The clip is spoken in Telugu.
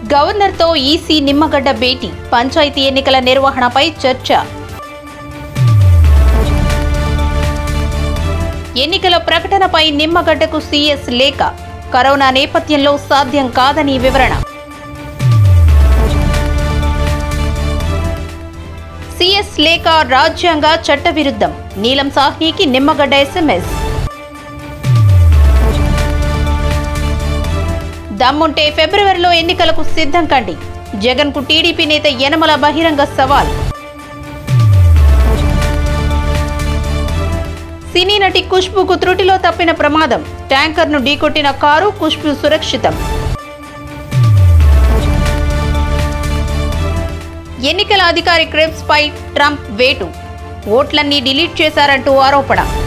గవర్నర్తో ఈసీ నిమ్మగడ్డ భేటీ పంచాయతీ ఎన్నికల నిర్వహణపై చర్చ ఎన్నికల ప్రకటనపై నిమ్మగడ్డకు సీఎస్ లేఖ కరోనా నేపథ్యంలో సాధ్యం కాదని వివరణ సీఎస్ లేఖ రాజ్యాంగ చట్టవిరుద్ధం నీలం సాహ్నికి నిమ్మగడ్డ ఎస్ఎంఎస్ దమ్ముంటే ఫిబ్రవరిలో ఎన్నికలకు సిద్ధం కండి జగన్కు టీడీపీ నేత యనమల బహిరంగ సవాల్ సినీ నటి ఖుష్బుకు త్రుటిలో తప్పిన ప్రమాదం ట్యాంకర్ను ఢీకొట్టిన కారు ఖుష్బు సురక్షితం ఎన్నికల అధికారి క్రెబ్స్ పై ట్రంప్ వేటు ఓట్లన్నీ డిలీట్ చేశారంటూ ఆరోపణ